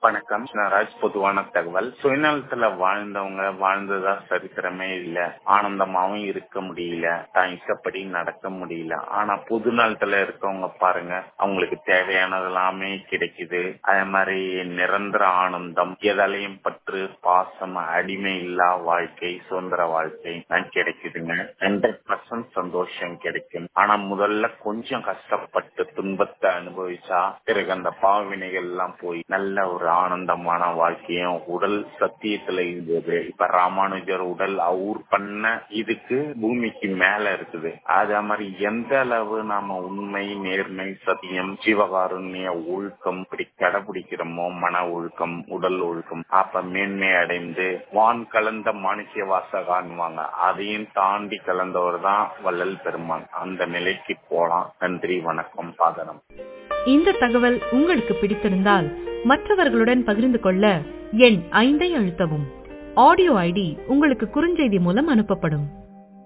வணக்கம் ராஜ் பொதுவான தகவல் சுயநலத்துல வாழ்ந்தவங்க வாழ்ந்ததா சரித்திரமே இல்ல ஆனந்தமாவும் இருக்க முடியல தான் இஷ்டப்படி நடக்க முடியல ஆனா பொது நலத்துல இருக்கவங்க பாருங்க அவங்களுக்கு தேவையானதெல்லாமே கிடைக்குது அதே மாதிரி நிரந்தர ஆனந்தம் எதாலையும் பற்று பாசம் அடிமை இல்லா வாழ்க்கை சுதந்திர வாழ்க்கை தான் கிடைக்குதுங்க ஹண்ட்ரட் பர்சன்ட் சந்தோஷம் கிடைக்கும் ஆனா முதல்ல கொஞ்சம் கஷ்டப்பட்டு துன்பத்தை அனுபவிச்சா பிறகு அந்த பாவினைகள் எல்லாம் போய் நல்ல ஒரு ஆனந்தமான வாழ்க்கையும் உடல் சத்தியத்துல இருந்தது இப்ப ராமானுஜர் உடல் அவுர் பண்ண இதுக்கு பூமிக்கு மேல இருக்குது அதே மாதிரி எந்த அளவு நாம உண்மை நேர்மை சத்தியம் ஜீவகாருண்ய ஒழுக்கம் இப்படி கடைபிடிக்கிறோமோ மன ஒழுக்கம் உடல் ஒழுக்கம் அப்ப மேன்மை அடைந்து வான் கலந்த மாணிக்க வாசகான்வாங்க அதையும் தாண்டி கலந்தவர் தான் வள்ளல் பெருமான் அந்த நிலைக்கு போலாம் நன்றி வணக்கம் பாதனம் இந்த தகவல் உங்களுக்கு பிடித்திருந்தால் மற்றவர்களுடன் பகிர்ந்து கொள்ள எண் ஐந்தை அழுத்தவும் ஆடியோ ஐடி உங்களுக்கு குறுஞ்செய்தி மூலம் அனுப்பப்படும்